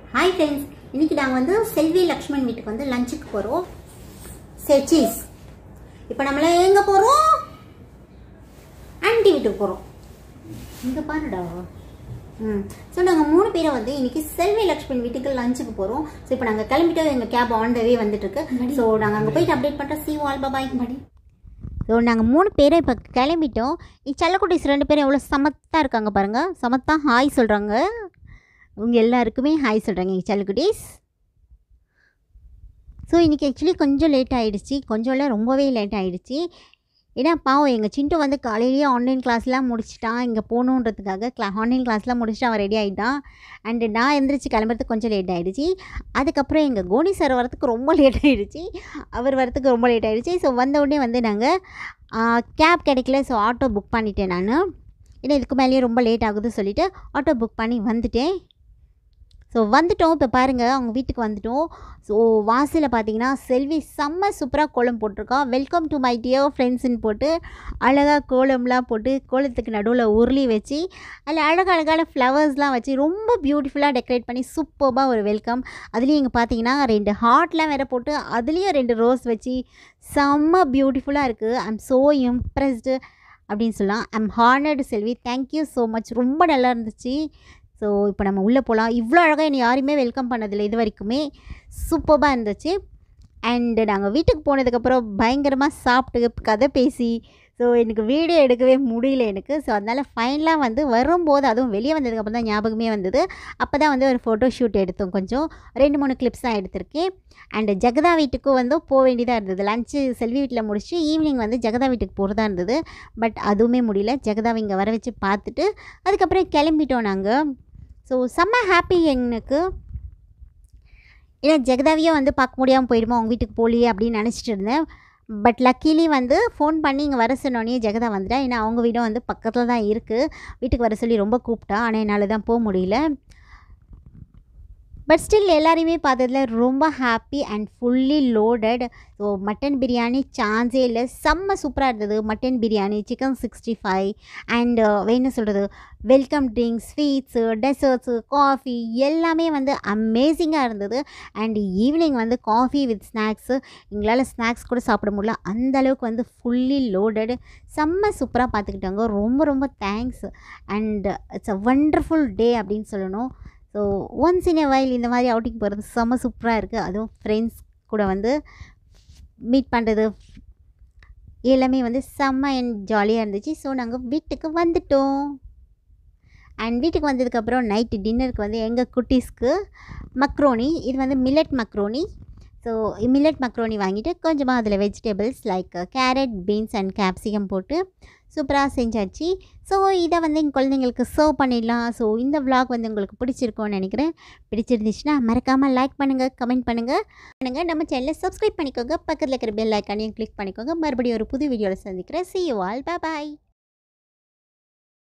hi friends இன்னைக்கு நாங்கள் வந்து செல்வி லக்ஷ்மண் வீட்டுக்கு வந்து லஞ்சுக்கு போகிறோம் சரி சீஸ் இப்போ நம்மள எங்கே போகிறோம் ஆன்ட்டி வீட்டுக்கு போகிறோம் இங்கே பாருடா ம் ஸோ நாங்கள் மூணு பேரை வந்து இன்னைக்கு செல்வி லக்ஷ்மண் வீட்டுக்கு லஞ்சுக்கு போகிறோம் ஸோ இப்போ நாங்கள் கிளம்பிட்டோம் எங்கள் கேப் ஆன் த வே வந்துட்டு இருக்கு ஸோ நாங்கள் அங்கே போயிட்டு அப்டேட் பண்ணுறோம் சி வால் பாய் படி ஸோ நாங்கள் மூணு பேரும் இப்போ கிளம்பிட்டோம் இ செல்லக்குட்டீஸ் ரெண்டு பேரும் எவ்வளோ சமத்தாக இருக்காங்க பாருங்கள் சமத்தா ஹாய் சொல்கிறாங்க உங்க எல்லாருக்குமே ஹாய் சொல்கிறாங்க எங்கள் செல்லக்குட்டீஸ் ஸோ இன்றைக்கி ஆக்சுவலி கொஞ்சம் லேட் ஆகிடுச்சு கொஞ்சம் இல்லை ரொம்பவே லேட் ஆகிடுச்சு ஏன்னா பாவம் எங்கள் சிண்டு வந்து காலையிலேயே ஆன்லைன் கிளாஸ்லாம் முடிச்சிட்டான் இங்கே போகணுன்றதுக்காக கிளா ஆன்லைன் கிளாஸ்லாம் முடிச்சுட்டு அவன் ரெடி ஆகிட்டான் அண்டு நான் எந்திரிச்சு கிளம்புறதுக்கு கொஞ்சம் லேட் ஆகிடுச்சு அதுக்கப்புறம் எங்கள் கோனி சார் வரத்துக்கு ரொம்ப லேட் ஆகிடுச்சு அவர் வரத்துக்கு ரொம்ப லேட் ஆகிடுச்சு ஸோ வந்த உடனே வந்து நாங்கள் கேப் கிடைக்கல ஸோ ஆட்டோ புக் பண்ணிட்டேன் நான் ஏன்னா இதுக்கு மேலேயே ரொம்ப லேட் ஆகுது சொல்லிவிட்டு ஆட்டோ புக் பண்ணி வந்துட்டேன் ஸோ வந்துட்டோம் இப்போ பாருங்கள் அவங்க வீட்டுக்கு வந்துட்டோம் ஸோ வாசலில் பார்த்தீங்கன்னா செல்வி செம்ம சூப்பராக கோலம் போட்டிருக்கா வெல்கம் டு மை டியர் ஃப்ரெண்ட்ஸ்னு போட்டு அழகாக கோலம்லாம் போட்டு கோலத்துக்கு நடுவில் உருளி வச்சு அதில் அழகழகான ஃப்ளவர்ஸ்லாம் வச்சு ரொம்ப பியூட்டிஃபுல்லாக டெக்கரேட் பண்ணி சூப்பராக ஒரு வெல்கம் அதுலேயும் இங்கே பார்த்தீங்கன்னா ரெண்டு ஹார்ட்லாம் வேற போட்டு அதுலேயும் ரெண்டு ரோஸ் வச்சு செம்ம பியூட்டிஃபுல்லாக இருக்குது ஐ எம் ஸோ இம்ப்ரெஸ்டு அப்படின்னு சொல்லலாம் I'm honoured Selvi thank you so much ரொம்ப நல்லா இருந்துச்சு ஸோ இப்போ நம்ம உள்ளே போகலாம் இவ்வளோ அழகாக என்னை யாருமே வெல்கம் பண்ணதில்லை இது வரைக்குமே சூப்பராக இருந்துச்சு அண்டு நாங்கள் வீட்டுக்கு போனதுக்கப்புறம் பயங்கரமாக சாப்பிட்டு கதை பேசி ஸோ எனக்கு வீடியோ எடுக்கவே முடியல எனக்கு ஸோ அதனால் ஃபைனலாக வந்து வரும்போது அதுவும் வெளியே வந்ததுக்கப்புறம் தான் ஞாபகமே வந்தது அப்போ தான் வந்து ஒரு ஃபோட்டோ ஷூட் எடுத்தோம் கொஞ்சம் ரெண்டு மூணு கிளிப்ஸ் தான் எடுத்திருக்கேன் அண்டு ஜெகதா வீட்டுக்கும் வந்து போக வேண்டியதாக இருந்தது லஞ்சு செல்வி வீட்டில் முடிச்சு ஈவினிங் வந்து ஜெகதா வீட்டுக்கு போகிறதா இருந்தது பட் அதுவுமே முடியல ஜெகதாவை இங்கே வர வச்சு பார்த்துட்டு அதுக்கப்புறம் கிளம்பிட்டோம் நாங்கள் ஸோ செம்ம ஹாப்பி எனக்கு ஏன்னா ஜெகதாவையும் வந்து பார்க்க முடியாமல் போயிடுமோ அவங்க வீட்டுக்கு போகலையே அப்படின்னு நினச்சிட்டு இருந்தேன் பட் லக்கிலி வந்து ஃபோன் பண்ணி இங்கே வர சொன்னோடனே ஜெகதா வந்துட்டா ஏன்னா அவங்க வீடும் வந்து பக்கத்தில் தான் இருக்குது வீட்டுக்கு வர சொல்லி ரொம்ப கூப்பிட்டா ஆனால் என்னால் தான் போக முடியல பட் ஸ்டில் எல்லாரையுமே பார்த்ததுல ரொம்ப happy and fully loaded so mutton biryani சான்ஸே இல்லை செம்ம சூப்பராக இருந்தது mutton biryani chicken sixty five and என்ன சொல்கிறது welcome drinks sweets desserts coffee எல்லாமே வந்து அமேசிங்காக இருந்தது அண்ட் ஈவினிங் வந்து காஃபி வித் ஸ்நாக்ஸு எங்களால் ஸ்நாக்ஸ் கூட சாப்பிட முடியல அந்த அளவுக்கு வந்து ஃபுல்லி லோடட் செம்ம சூப்பராக பார்த்துக்கிட்டாங்க ரொம்ப ரொம்ப thanks and it's a wonderful day அப்படின்னு சொல்லணும் so once in a while இந்த மாதிரி அவுட்டிங் போகிறது செம்ம சூப்பராக இருக்குது அதுவும் ஃப்ரெண்ட்ஸ் கூட வந்து மீட் பண்ணுறது எல்லாமே வந்து செம்ம என் ஜாலியாக இருந்துச்சு ஸோ நாங்கள் வீட்டுக்கு வந்துட்டோம் அண்ட் வீட்டுக்கு வந்ததுக்கப்புறம் நைட்டு டின்னருக்கு வந்து எங்கள் குட்டீஸ்க்கு மக்ரோனி இது வந்து millet macaroni so millet macaroni வாங்கிட்டு கொஞ்சமாக அதில் vegetables like carrot beans and capsicum போட்டு சூப்பராக செஞ்சாச்சு ஸோ இதை வந்து எங்கள் குழந்தைங்களுக்கு சர்வ் பண்ணிடலாம் ஸோ இந்த விலாக் வந்து உங்களுக்கு பிடிச்சிருக்கோன்னு நினைக்கிறேன் பிடிச்சிருந்துச்சுன்னா மறக்காமல் லைக் பண்ணுங்கள் கமெண்ட் பண்ணுங்கள் பண்ணுங்கள் நம்ம சேனலை சப்ஸ்கிரைப் பண்ணிக்கோங்க பக்கத்தில் இருக்கிற பெல் ஐக்கானையும் கிளிக் பண்ணிக்கோங்க மறுபடியும் ஒரு புது வீடியோவில் சந்திக்கிறேன் சி யூ ஆல் பாய்